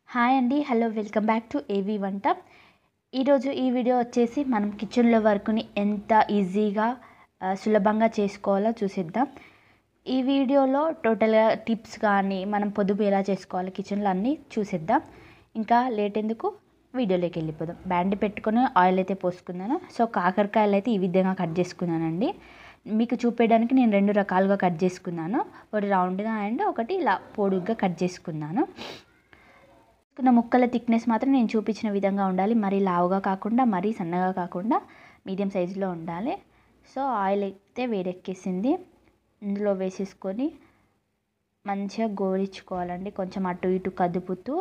Hi అండి hello welcome back to ఏవి వంట ఈరోజు ఈ వీడియో వచ్చేసి మనం కిచెన్లో వర్క్ని ఎంత ఈజీగా ఆ, సులభంగా చేసుకోవాలో చూసిద్దాం ఈ వీడియోలో టోటల్గా టిప్స్ కానీ మనం పొదుపు ఎలా చేసుకోవాలి కిచెన్లో అన్నీ చూసిద్దాం ఇంకా లేట్ ఎందుకు వీడియోలోకి వెళ్ళిపోదాం బ్యాండ్ పెట్టుకొని ఆయిల్ అయితే పోసుకున్నాను సో కాకరకాయలు అయితే ఈ విధంగా కట్ చేసుకున్నానండి మీకు చూపించడానికి నేను రెండు రకాలుగా కట్ చేసుకున్నాను ఒకటి రౌండ్గా అండ్ ఒకటి ఇలా పొడుగ్గా కట్ చేసుకున్నాను తీసుకున్న ముక్కల థిక్నెస్ మాత్రం నేను చూపించిన విధంగా ఉండాలి మరీ లావుగా కాకుండా మరీ సన్నగా కాకుండా మీడియం సైజులో ఉండాలి సో ఆయిల్ అయితే వేడెక్కేసింది ఇందులో వేసేసుకొని మంచిగా గోరించుకోవాలండి కొంచెం అటు ఇటు కదుపుతూ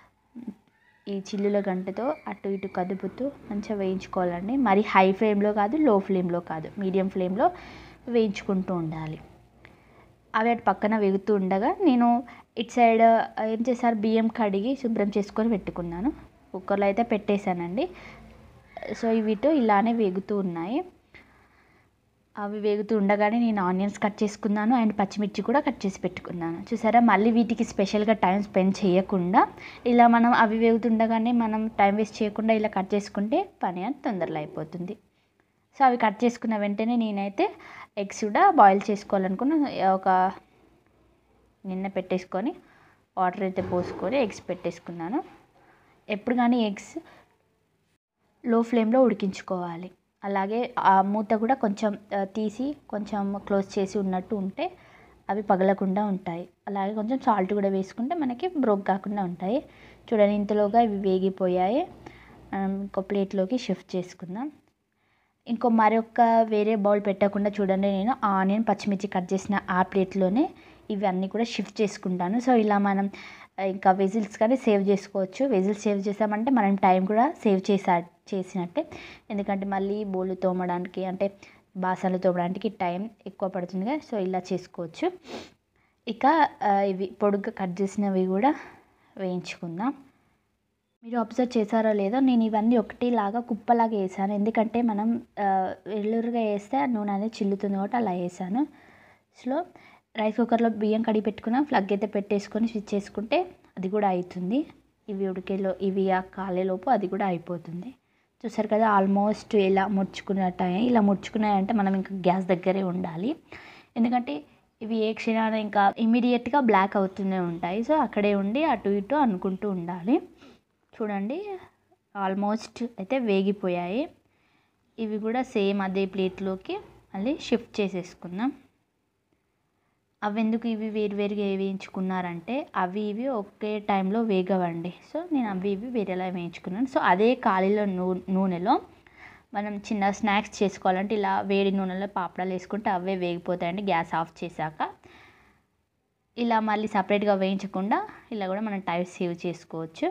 ఈ చిల్లుల గంటతో అటు ఇటు కదుపుతూ మంచిగా వేయించుకోవాలండి మరి హై ఫ్లేమ్లో కాదు లో ఫ్లేమ్లో కాదు మీడియం ఫ్లేమ్లో వేయించుకుంటూ ఉండాలి అవి అటు పక్కన వేగుతూ ఉండగా నేను ఇటు సైడ్ ఏం చేశారు బియ్యం కడిగి శుభ్రం చేసుకొని పెట్టుకున్నాను కుక్కర్లో అయితే పెట్టేశానండి సో ఇవితో ఇలానే వేగుతూ ఉన్నాయి అవి వేగుతూ ఉండగానే నేను ఆనియన్స్ కట్ చేసుకున్నాను అండ్ పచ్చిమిర్చి కూడా కట్ చేసి పెట్టుకున్నాను చూసారా మళ్ళీ వీటికి స్పెషల్గా టైం స్పెండ్ చేయకుండా ఇలా మనం అవి వేగుతుండగానే మనం టైం వేస్ట్ చేయకుండా ఇలా కట్ చేసుకుంటే పని అని తొందరలో అయిపోతుంది సో అవి కట్ చేసుకున్న వెంటనే నేనైతే ఎగ్స్ కూడా బాయిల్ చేసుకోవాలనుకున్న ఒక నిన్న పెట్టేసుకొని వాటర్ అయితే పోసుకొని ఎగ్స్ పెట్టేసుకున్నాను ఎప్పుడు కానీ ఎగ్స్ లో ఫ్లేమ్లో ఉడికించుకోవాలి అలాగే ఆ మూత కూడా కొంచెం ఆ, తీసి కొంచెం క్లోజ్ చేసి ఉన్నట్టు ఉంటే అవి పగలకుండా ఉంటాయి అలాగే కొంచెం సాల్ట్ కూడా వేసుకుంటే మనకి బ్రోక్ కాకుండా ఉంటాయి చూడండి ఇంతలోగా ఇవి వేగిపోయాయి మనం ఇంకో ప్లేట్లోకి షిఫ్ట్ చేసుకుందాం ఇంకో మరొక వేరే బౌల్ పెట్టకుండా చూడండి నేను ఆనియన్ పచ్చిమిర్చి కట్ చేసిన ఆ ప్లేట్లోనే ఇవన్నీ కూడా షిఫ్ట్ చేసుకుంటాను సో ఇలా మనం ఆ, ఇంకా వెజిల్స్ కానీ సేవ్ చేసుకోవచ్చు వెజిల్స్ సేవ్ చేసామంటే మనం టైం కూడా సేవ్ చేసా చేసినట్టే ఎందుకంటే మళ్ళీ బోళ్ళు తోమడానికి అంటే బాసనలు తోమడానికి టైం ఎక్కువ పడుతుంది కదా సో ఇలా చేసుకోవచ్చు ఇక ఆ, ఇవి పొడుగ్గా కట్ చేసినవి కూడా వేయించుకుందాం మీరు అబ్జర్వ్ చేశారో లేదో నేను ఇవన్నీ ఒకటిలాగా కుప్పలాగా వేసాను ఎందుకంటే మనం ఆ, వెల్లురుగా వేస్తే ఆ నూనె అనేది చిల్లుతుంది కాబట్టి అలా వేసాను సో రైస్ కుక్కర్లో బియ్యం కడిగి పెట్టుకున్నాం ఫ్లగ్ అయితే పెట్టేసుకొని స్విచ్ చేసుకుంటే అది కూడా అవుతుంది ఇవి ఉడికేలో ఇవి ఆ కాలేలోపు అది కూడా అయిపోతుంది చూసారు కదా ఆల్మోస్ట్ ఇలా ముడుచుకున్నట్టు అయ్యాయి. ఇలా ముడుచుకున్నాయంటే మనం ఇంకా గ్యాస్ దగ్గరే ఉండాలి ఎందుకంటే ఇవి ఏ క్షణాన ఇంకా ఇమీడియట్గా బ్లాక్ అవుతూనే ఉంటాయి సో అక్కడే ఉండి అటు ఇటు అనుకుంటూ ఉండాలి చూడండి ఆల్మోస్ట్ అయితే వేగిపోయాయి ఇవి కూడా సేమ్ అదే ప్లేట్లోకి మళ్ళీ షిఫ్ట్ చేసేసుకుందాం అవి ఎందుకు ఇవి వేరువేరుగా వేయించుకున్నారంటే అవి ఇవి ఒకే టైంలో వేగవండి సో నేను అవి ఇవి వేరేలా వేయించుకున్నాను సో అదే ఖాళీలో నూ నూనెలో మనం చిన్న స్నాక్స్ చేసుకోవాలంటే ఇలా వేడి నూనెలో పాపడాలు వేసుకుంటే అవే వేగిపోతాయండి గ్యాస్ ఆఫ్ చేశాక ఇలా మళ్ళీ సపరేట్గా వేయించకుండా ఇలా కూడా మనం టైం సేవ్ చేసుకోవచ్చు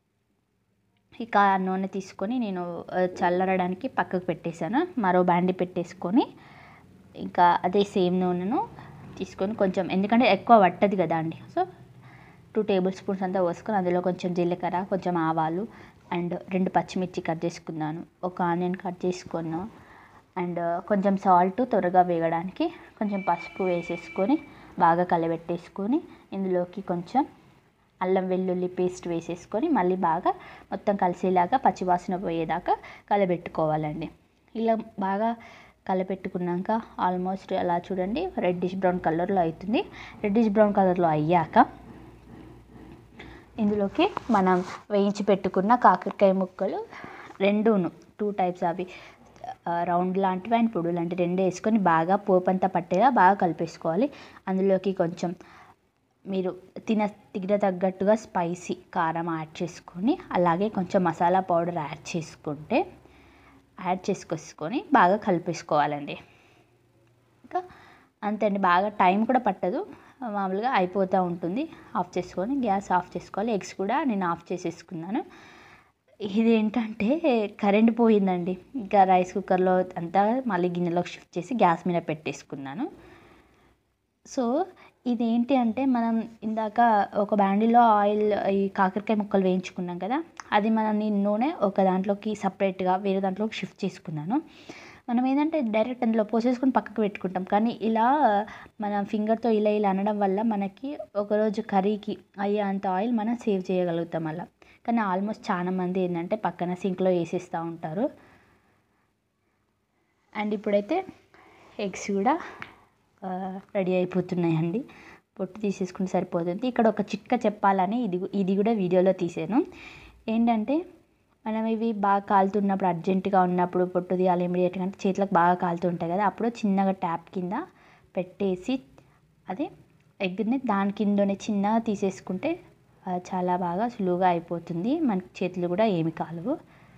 ఇక ఆ నూనె తీసుకొని నేను ఆ, చల్లరడానికి పక్కకు పెట్టేశాను మరో బ్యాండి పెట్టేసుకొని ఇంకా అదే సేమ్ నూనెను తీసుకొని కొంచెం ఎందుకంటే ఎక్కువ పట్టదు కదా అండి సో టూ టేబుల్ స్పూన్స్ అంతా పోసుకొని అందులో కొంచెం జీలకర్ర కొంచెం ఆవాలు అండ్ రెండు పచ్చిమిర్చి కట్ చేసుకున్నాను ఒక ఆనియన్ కట్ చేసుకున్నాను అండ్ కొంచెం సాల్ట్ త్వరగా వేగడానికి కొంచెం పసుపు వేసేసుకొని బాగా కలబెట్టేసుకొని ఇందులోకి కొంచెం అల్లం వెల్లుల్లి పేస్ట్ వేసేసుకొని మళ్ళీ బాగా మొత్తం కలిసేలాగా పచ్చివాసన పోయేదాకా కలబెట్టుకోవాలండి ఇలా బాగా కలపెట్టుకున్నాక ఆల్మోస్ట్ అలా చూడండి రెడ్డిష్ బ్రౌన్ కలర్లో అవుతుంది రెడ్డిష్ బ్రౌన్ కలర్లో అయ్యాక ఇందులోకి మనం వేయించి పెట్టుకున్న కాకరకాయ ముక్కలు రెండును టూ టైప్స్ అవి ఆ, రౌండ్ లాంటివి అండ్ పొడు లాంటివి రెండు వేసుకొని బాగా పోపంతా పట్టేలా బాగా కలిపేసుకోవాలి అందులోకి కొంచెం మీరు తిన తిన తగ్గట్టుగా స్పైసీ కారం యాడ్ చేసుకొని అలాగే కొంచెం మసాలా పౌడర్ యాడ్ చేసుకుంటే యాడ్ చేసుకొసుకొని బాగా కలిపేసుకోవాలండి ఇంకా అంతే అండి బాగా టైం కూడా పట్టదు మామూలుగా అయిపోతూ ఉంటుంది ఆఫ్ చేసుకొని గ్యాస్ ఆఫ్ చేసుకోవాలి ఎగ్స్ కూడా నేను ఆఫ్ చేసేసుకున్నాను ఇది ఏంటంటే కరెంట్ పోయిందండి ఇంకా రైస్ కుక్కర్లో అంతా మళ్ళీ గిన్నెలోకి షిఫ్ట్ చేసి గ్యాస్ మీద పెట్టేసుకున్నాను సో ఇది ఏంటి అంటే మనం ఇందాక ఒక బ్యాండిలో ఆయిల్ ఈ కాకరకాయ ముక్కలు వేయించుకున్నాం కదా అది మనం నేను నూనె ఒక దాంట్లోకి సపరేట్గా వేరే దాంట్లోకి షిఫ్ట్ చేసుకున్నాను మనం ఏంటంటే డైరెక్ట్ అందులో పోసేసుకొని పక్కకు పెట్టుకుంటాం కానీ ఇలా మన ఫింగర్తో ఇలా ఇలా అనడం వల్ల మనకి ఒకరోజు కర్రీకి అయ్యే అంత ఆయిల్ మనం సేవ్ చేయగలుగుతాం అలా కానీ ఆల్మోస్ట్ చాలా మంది ఏంటంటే పక్కన సింక్లో వేసేస్తూ ఉంటారు అండ్ ఇప్పుడైతే ఎగ్స్ కూడా రెడీ అయిపోతున్నాయండి పొట్టు తీసేసుకుంటే సరిపోతుంది ఇక్కడ ఒక చిట్కా చెప్పాలని ఇది ఇది కూడా వీడియోలో తీసాను ఏంటంటే మనం ఇవి బాగా కాలుతున్నప్పుడు అర్జెంటుగా ఉన్నప్పుడు పొట్టు తీయాలి ఇమీడియట్గా అంటే చేతులకు బాగా కాలుతుంటాయి కదా అప్పుడు చిన్నగా ట్యాప్ కింద పెట్టేసి అదే ఎగ్ని దాని కిందనే చిన్నగా తీసేసుకుంటే చాలా బాగా సులువుగా అయిపోతుంది మనకి చేతులు కూడా ఏమి కాలవు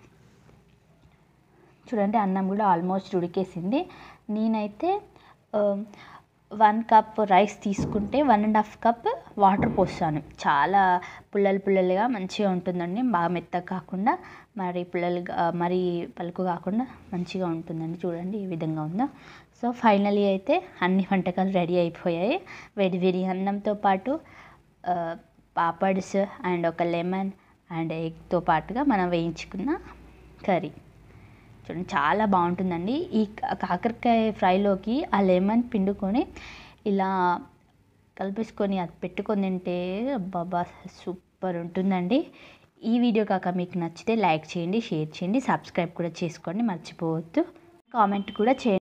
చూడండి అన్నం కూడా ఆల్మోస్ట్ ఉడికేసింది నేనైతే వన్ కప్ రైస్ తీసుకుంటే one and half cup water పోస్తాను చాలా పుల్లలు పుల్లలుగా మంచిగా ఉంటుందండి బాగా మెత్తగా కాకుండా మరి పుల్లలుగా మరి పలుకు కాకుండా మంచిగా ఉంటుందండి చూడండి ఏ విధంగా ఉందో సో ఫైనలీ అయితే అన్ని వంటకాలు రెడీ అయిపోయాయి వేడి వేడి అన్నంతో పాటు పాపడ్స్ అండ్ ఒక లెమన్ అండ్ ఎగ్తో పాటుగా మనం వేయించుకున్న కర్రీ చూడండి చాలా బాగుంటుందండి ఈ కాకరకాయ ఫ్రైలోకి ఆ లెమన్ పిండుకొని ఇలా కలిపేసుకొని అది పెట్టుకొని తింటే బాబా సూపర్ ఉంటుందండి ఈ వీడియో కాక మీకు నచ్చితే లైక్ చేయండి షేర్ చేయండి సబ్స్క్రైబ్ కూడా చేసుకోండి మర్చిపోవద్దు కామెంట్ కూడా చేయండి